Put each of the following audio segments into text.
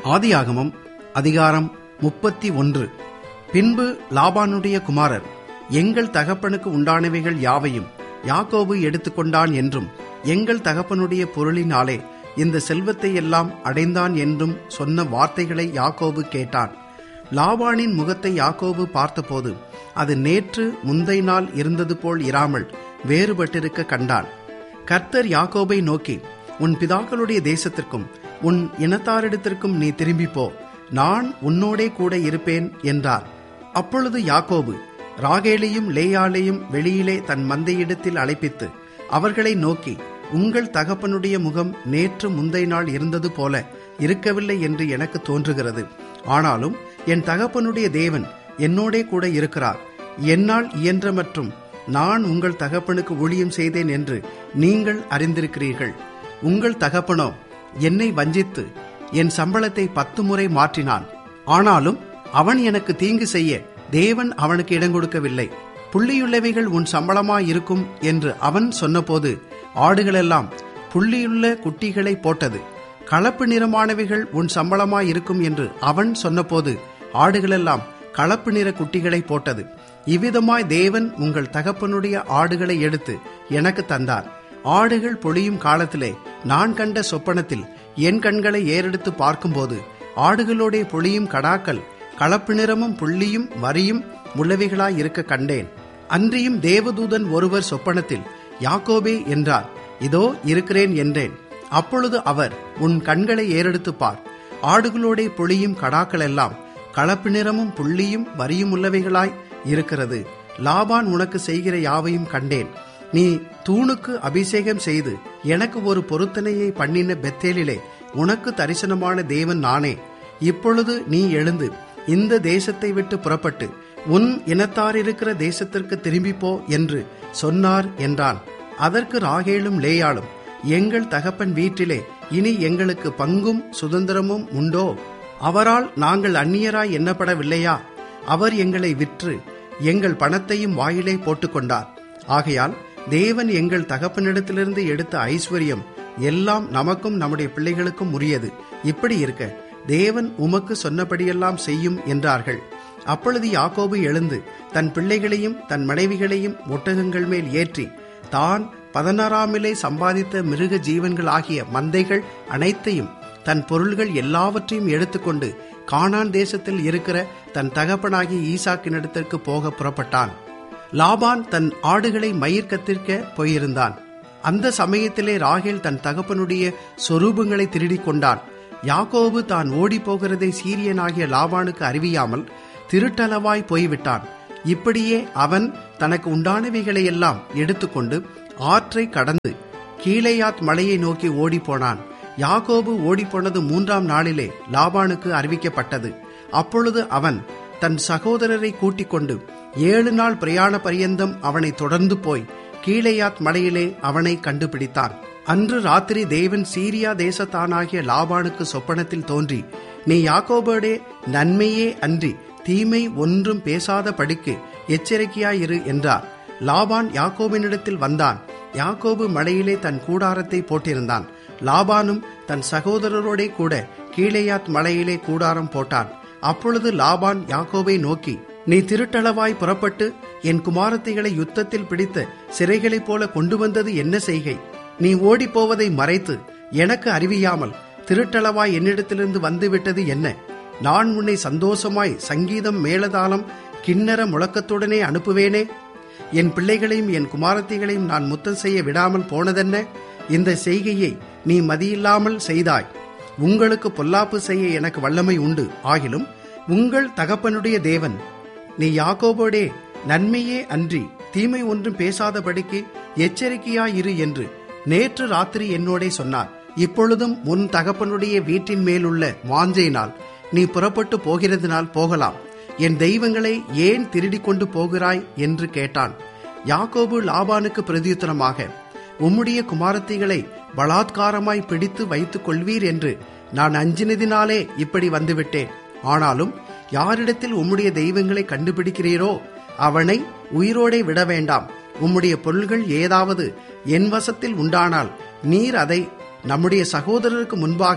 ஆதியாகமம் அதிகாரம் முப்பத்தி ஒன்று பின்பு லாபானுடைய குமாரர் எங்கள் தகப்பனுக்கு உண்டானவைகள் யாவையும் யாக்கோபு எடுத்துக்கொண்டான் என்றும் எங்கள் தகப்பனுடைய பொருளினாலே இந்த செல்வத்தை எல்லாம் அடைந்தான் என்றும் சொன்ன வார்த்தைகளை யாக்கோபு கேட்டான் லாபானின் முகத்தை யாக்கோபு பார்த்தபோது அது நேற்று முந்தை நாள் இருந்தது போல் இராமல் வேறுபட்டிருக்க கண்டான் கர்த்தர் யாக்கோபை நோக்கி உன் பிதாக்களுடைய தேசத்திற்கும் உன் இனத்தாரிடத்திற்கும் நீ திரும்பி போ நான் உன்னோடே கூட இருப்பேன் என்றார் அப்பொழுது யாக்கோபு ராகேலையும் லேயாலையும் வெளியிலே தன் மந்தையிடத்தில் அழைப்பித்து அவர்களை நோக்கி உங்கள் தகப்பனுடைய முகம் நேற்று முந்தை நாள் இருந்தது போல இருக்கவில்லை என்று எனக்கு தோன்றுகிறது ஆனாலும் என் தகப்பனுடைய தேவன் என்னோடே கூட இருக்கிறார் என்னால் இயன்ற மற்றும் நான் உங்கள் தகப்பனுக்கு ஊழியம் செய்தேன் என்று நீங்கள் அறிந்திருக்கிறீர்கள் உங்கள் தகப்பனோ என்னை வஞ்சித்து என் சம்பளத்தை பத்து முறை மாற்றினான் ஆனாலும் அவன் எனக்கு தீங்கு செய்ய தேவன் அவனுக்கு இடம் கொடுக்கவில்லை புள்ளியுள்ளவைகள் உன் சம்பளமாயிருக்கும் என்று அவன் சொன்னபோது ஆடுகளெல்லாம் புள்ளியுள்ள குட்டிகளை போட்டது கலப்பு நிறமானவைகள் உன் சம்பளமாயிருக்கும் என்று அவன் சொன்னபோது ஆடுகளெல்லாம் கலப்பு நிற குட்டிகளை போட்டது இவ்விதமாய் தேவன் உங்கள் தகப்பனுடைய ஆடுகளை எடுத்து எனக்கு தந்தார் ஆடுகள் பொழியும் காலத்திலே நான் கண்ட சொப்பனத்தில் என் கண்களை ஏறெடுத்து பார்க்கும்போது ஆடுகளோடைய பொழியும் கடாக்கள் கலப்பு நிறமும் புள்ளியும் வரியும் உள்ளவைகளாய் இருக்க கண்டேன் அன்றியும் தேவதூதன் ஒருவர் சொப்பனத்தில் யாக்கோபே என்றார் இதோ இருக்கிறேன் என்றேன் அப்பொழுது அவர் உன் கண்களை ஏறெடுத்து பார் ஆடுகளோட பொழியும் கடாக்கள் எல்லாம் கலப்பு நிறமும் புள்ளியும் வரியும் உள்ளவைகளாய் இருக்கிறது லாபான் உனக்கு செய்கிற யாவையும் கண்டேன் நீ தூணுக்கு அபிஷேகம் செய்து எனக்கு ஒரு பொருத்தனையை பண்ணின பெத்தேலிலே உனக்கு தரிசனமான தேவன் நானே இப்பொழுது நீ எழுந்து இந்த தேசத்தை விட்டு புறப்பட்டு உன் இனத்தார் இருக்கிற தேசத்திற்கு திரும்பி போ என்று சொன்னார் என்றான் அதற்கு ராகேலும் லேயாளும் எங்கள் தகப்பன் வீட்டிலே இனி எங்களுக்கு பங்கும் சுதந்திரமும் உண்டோ அவரால் நாங்கள் அந்நியராய் எண்ணப்படவில்லையா அவர் எங்களை விற்று எங்கள் பணத்தையும் வாயிலே போட்டுக்கொண்டார் ஆகையால் தேவன் எங்கள் தகப்பனிடத்திலிருந்து எடுத்த ஐஸ்வர்யம் எல்லாம் நமக்கும் நம்முடைய பிள்ளைகளுக்கும் உரியது இப்படி இருக்க தேவன் உமக்கு சொன்னபடியெல்லாம் செய்யும் என்றார்கள் அப்பொழுது யாக்கோபு எழுந்து தன் பிள்ளைகளையும் தன் மனைவிகளையும் ஒட்டகங்கள் மேல் ஏற்றி தான் பதினாறாமிலே சம்பாதித்த மிருக ஜீவன்கள் ஆகிய மந்தைகள் அனைத்தையும் தன் பொருள்கள் எல்லாவற்றையும் எடுத்துக்கொண்டு கானான் தேசத்தில் இருக்கிற தன் தகப்பனாகிய ஈசாக்கினிடத்திற்கு போக புறப்பட்டான் லாபான் தன் ஆடுகளை மயிர் கத்திருக்க போயிருந்தான் அந்த சமயத்திலே ராகேல் தன் தகப்பனுடைய சொரூபங்களை திருடிக் கொண்டான் யாக்கோபு தான் ஓடி போகிறதை சீரியனாகிய லாபானுக்கு அறிவியாமல் திருட்டளவாய் போய்விட்டான் இப்படியே அவன் தனக்கு உண்டானவைகளை எல்லாம் எடுத்துக்கொண்டு ஆற்றை கடந்து கீழேயாத் மலையை நோக்கி ஓடிப்போனான் யாக்கோபு ஓடிப்போனது மூன்றாம் நாளிலே லாபானுக்கு அறிவிக்கப்பட்டது அப்பொழுது அவன் தன் சகோதரரை கூட்டிக் கொண்டு ஏழு நாள் பிரயாண பரியந்தம் அவனை தொடர்ந்து போய் கீழேயாத் மலையிலே அவனை கண்டுபிடித்தான் அன்று ராத்திரி தேவன் சீரியா தேசத்தானாகிய லாபானுக்கு சொப்பனத்தில் தோன்றி நீ யாக்கோபோடே நன்மையே அன்றி தீமை ஒன்றும் பேசாத படிக்கு எச்சரிக்கையாயிரு என்றார் லாபான் யாக்கோபினிடத்தில் வந்தான் யாக்கோபு மலையிலே தன் கூடாரத்தை போட்டிருந்தான் லாபானும் தன் சகோதரரோடே கூட கீழேயாத் மலையிலே கூடாரம் போட்டான் அப்பொழுது லாபான் யாக்கோபை நோக்கி நீ திருட்டளவாய் புறப்பட்டு என் குமாரத்திகளை யுத்தத்தில் பிடித்த சிறைகளைப் போல கொண்டு வந்தது என்ன செய்கை நீ ஓடி போவதை மறைத்து எனக்கு அறிவியாமல் திருட்டளவாய் என்னிடத்திலிருந்து வந்துவிட்டது என்ன நான் உன்னை சந்தோஷமாய் சங்கீதம் மேலதாளம் கிண்ணற முழக்கத்துடனே அனுப்புவேனே என் பிள்ளைகளையும் என் குமாரத்திகளையும் நான் முத்தம் செய்ய விடாமல் போனதென்ன இந்த செய்கையை நீ மதியில்லாமல் செய்தாய் உங்களுக்கு பொல்லாப்பு செய்ய எனக்கு வல்லமை உண்டு ஆகிலும் உங்கள் தகப்பனுடைய தேவன் நீ யாக்கோபோடே நன்மையே அன்றி தீமை ஒன்றும் பேசாதபடிக்கு எச்சரிக்கையாயிரு என்று நேற்று ராத்திரி என்னோடே சொன்னார் இப்பொழுதும் உன் தகப்பனுடைய வீட்டின் மேலுள்ள வாஞ்சையினால் நீ புறப்பட்டு போகிறதுனால் போகலாம் என் தெய்வங்களை ஏன் திருடிக் கொண்டு போகிறாய் என்று கேட்டான் யாக்கோபு லாபானுக்கு பிரதியுத்தரமாக உம்முடைய குமாரத்திகளை பலாத்காரமாய் பிடித்து வைத்துக் கொள்வீர் என்று நான் அஞ்சினதினாலே இப்படி வந்துவிட்டேன் ஆனாலும் யாரிடத்தில் உம்முடைய தெய்வங்களை கண்டுபிடிக்கிறீரோ அவனை உயிரோடே விட வேண்டாம் உம்முடைய பொருள்கள் ஏதாவது என் வசத்தில் உண்டானால் நீர் அதை நம்முடைய சகோதரருக்கு முன்பாக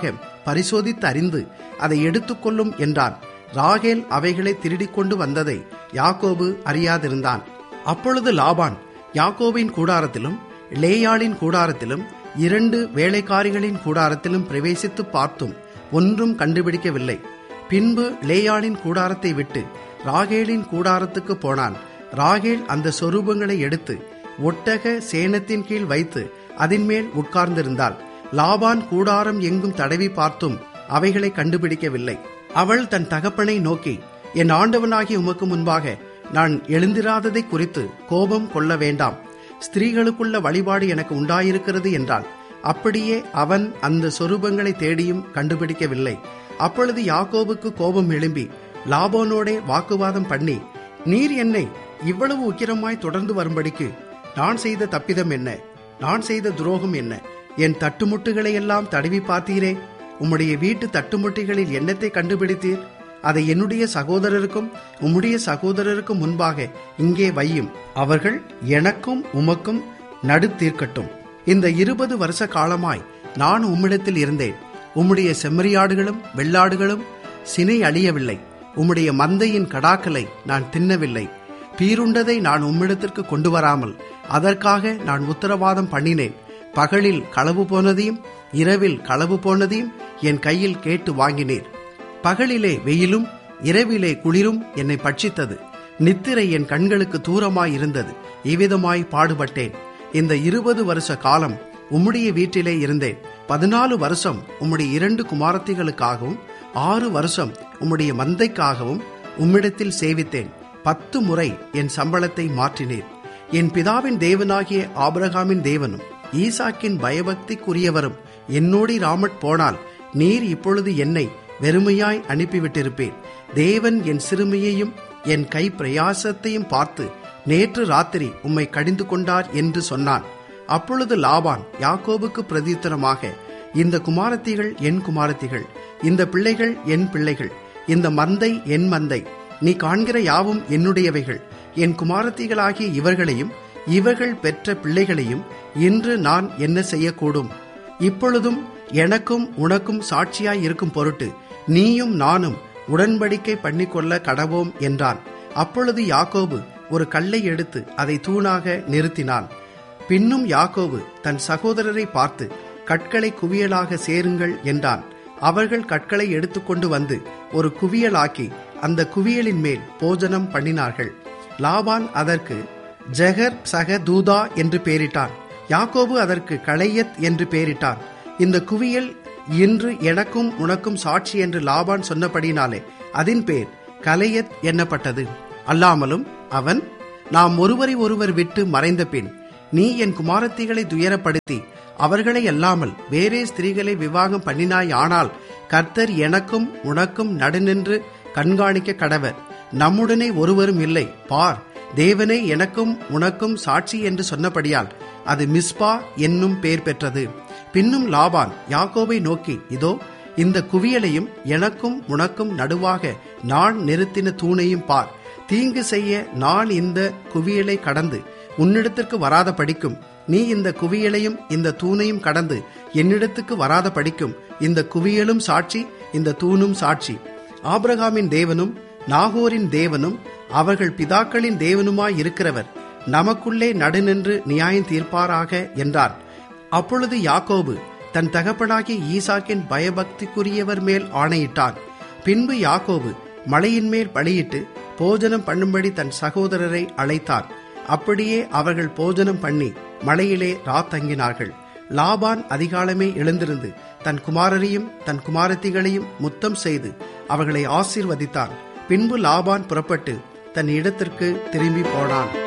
பரிசோதித்து அறிந்து அதை எடுத்துக்கொள்ளும் என்றான் ராகேல் அவைகளை திருடிக் கொண்டு வந்ததை யாக்கோபு அறியாதிருந்தான் அப்பொழுது லாபான் யாக்கோபின் கூடாரத்திலும் லேயாளின் கூடாரத்திலும் இரண்டு வேலைக்காரிகளின் கூடாரத்திலும் பிரவேசித்து பார்த்தும் ஒன்றும் கண்டுபிடிக்கவில்லை பின்பு லேயாளின் கூடாரத்தை விட்டு ராகேலின் கூடாரத்துக்கு போனான் ராகேல் அந்த சொரூபங்களை எடுத்து ஒட்டக சேனத்தின் கீழ் வைத்து அதன் மேல் உட்கார்ந்திருந்தாள் லாபான் கூடாரம் எங்கும் தடவி பார்த்தும் அவைகளை கண்டுபிடிக்கவில்லை அவள் தன் தகப்பனை நோக்கி என் ஆண்டவனாகிய உமக்கு முன்பாக நான் எழுந்திராததை குறித்து கோபம் கொள்ள வேண்டாம் ஸ்திரீகளுக்குள்ள வழிபாடு எனக்கு உண்டாயிருக்கிறது என்றாள் அப்படியே அவன் அந்த சொரூபங்களை தேடியும் கண்டுபிடிக்கவில்லை அப்பொழுது யாக்கோபுக்கு கோபம் எழும்பி லாபோனோடே வாக்குவாதம் பண்ணி நீர் என்னை இவ்வளவு உக்கிரமாய் தொடர்ந்து வரும்படிக்கு நான் செய்த தப்பிதம் என்ன நான் செய்த துரோகம் என்ன என் தட்டுமுட்டுகளை எல்லாம் தடவி பார்த்தீரே உம்முடைய வீட்டு தட்டுமுட்டிகளில் என்னத்தை கண்டுபிடித்தீர் அதை என்னுடைய சகோதரருக்கும் உம்முடைய சகோதரருக்கும் முன்பாக இங்கே வையும் அவர்கள் எனக்கும் உமக்கும் நடுத்தீர்க்கட்டும் இந்த இருபது வருஷ காலமாய் நான் உம்மிடத்தில் இருந்தேன் உம்முடைய செம்மறியாடுகளும் வெள்ளாடுகளும் சினை அழியவில்லை உம்முடைய மந்தையின் கடாக்களை நான் தின்னவில்லை பீருண்டதை நான் உம்மிடத்திற்கு கொண்டு வராமல் அதற்காக நான் உத்தரவாதம் பண்ணினேன் பகலில் களவு போனதையும் இரவில் களவு போனதையும் என் கையில் கேட்டு வாங்கினீர் பகலிலே வெயிலும் இரவிலே குளிரும் என்னை பட்சித்தது நித்திரை என் கண்களுக்கு தூரமாய் இருந்தது இவ்விதமாய் பாடுபட்டேன் இந்த இருபது வருஷ காலம் உம்முடைய வீட்டிலே இருந்தேன் பதினாலு வருஷம் உம்முடைய இரண்டு குமாரத்திகளுக்காகவும் ஆறு வருஷம் உம்முடைய மந்தைக்காகவும் உம்மிடத்தில் சேவித்தேன் பத்து முறை என் சம்பளத்தை மாற்றினேன் என் பிதாவின் தேவனாகிய ஆபிரகாமின் தேவனும் ஈசாக்கின் பயபக்திக்குரியவரும் என்னோடி ராமட் போனால் நீர் இப்பொழுது என்னை வெறுமையாய் அனுப்பிவிட்டிருப்பேன் தேவன் என் சிறுமியையும் என் கை பிரயாசத்தையும் பார்த்து நேற்று ராத்திரி உம்மை கடிந்து கொண்டார் என்று சொன்னான் அப்பொழுது லாபான் யாக்கோபுக்கு பிரதித்தனமாக இந்த குமாரத்திகள் என் குமாரத்திகள் இந்த பிள்ளைகள் என் பிள்ளைகள் இந்த மந்தை என் மந்தை நீ காண்கிற யாவும் என்னுடையவைகள் என் குமாரத்திகளாகிய இவர்களையும் இவர்கள் பெற்ற பிள்ளைகளையும் இன்று நான் என்ன செய்யக்கூடும் இப்பொழுதும் எனக்கும் உனக்கும் சாட்சியாய் இருக்கும் பொருட்டு நீயும் நானும் உடன்படிக்கை பண்ணிக்கொள்ள கடவோம் என்றான் அப்பொழுது யாக்கோபு ஒரு கல்லை எடுத்து அதை தூணாக நிறுத்தினான் பின்னும் யாக்கோபு தன் சகோதரரை பார்த்து கற்களை குவியலாக சேருங்கள் என்றான் அவர்கள் கற்களை எடுத்துக்கொண்டு வந்து ஒரு குவியலாக்கி அந்த குவியலின் மேல் போஜனம் பண்ணினார்கள் லாபான் அதற்கு ஜெகர் சக தூதா என்று பெயரிட்டான் யாக்கோபு அதற்கு களையத் என்று பெயரிட்டான் இந்த குவியல் இன்று எனக்கும் உனக்கும் சாட்சி என்று லாபான் சொன்னபடினாலே அதன் பேர் கலையத் எண்ணப்பட்டது அல்லாமலும் அவன் நாம் ஒருவரை ஒருவர் விட்டு மறைந்த பின் நீ என் குமாரத்திகளை துயரப்படுத்தி அவர்களை அல்லாமல் வேறே ஸ்திரீகளை விவாகம் பண்ணினாய் ஆனால் கர்த்தர் எனக்கும் உனக்கும் நடுநின்று கண்காணிக்க கடவர் நம்முடனே ஒருவரும் இல்லை பார் தேவனே எனக்கும் உனக்கும் சாட்சி என்று சொன்னபடியால் அது மிஸ்பா என்னும் பெயர் பெற்றது பின்னும் லாபான் யாக்கோபை நோக்கி இதோ இந்த குவியலையும் எனக்கும் உனக்கும் நடுவாக நான் நிறுத்தின தூணையும் பார் தீங்கு செய்ய நான் இந்த குவியலை கடந்து உன்னிடத்திற்கு வராத படிக்கும் நீ இந்த குவியலையும் இந்த தூணையும் கடந்து என்னிடத்துக்கு வராத படிக்கும் இந்த குவியலும் சாட்சி இந்த தூணும் சாட்சி ஆபிரகாமின் தேவனும் நாகோரின் தேவனும் அவர்கள் பிதாக்களின் தேவனுமாய் இருக்கிறவர் நமக்குள்ளே நடுநின்று நியாயம் தீர்ப்பாராக என்றார் அப்பொழுது யாக்கோபு தன் தகப்பனாகிய ஈசாக்கின் பயபக்திக்குரியவர் மேல் ஆணையிட்டான் பின்பு யாக்கோபு மலையின் மேல் பலியிட்டு போஜனம் பண்ணும்படி தன் சகோதரரை அழைத்தார் அப்படியே அவர்கள் போஜனம் பண்ணி மலையிலே ராத்தங்கினார்கள் லாபான் அதிகாலமே எழுந்திருந்து தன் குமாரரையும் தன் குமாரத்திகளையும் முத்தம் செய்து அவர்களை ஆசீர்வதித்தான் பின்பு லாபான் புறப்பட்டு தன் இடத்திற்கு திரும்பி போனான்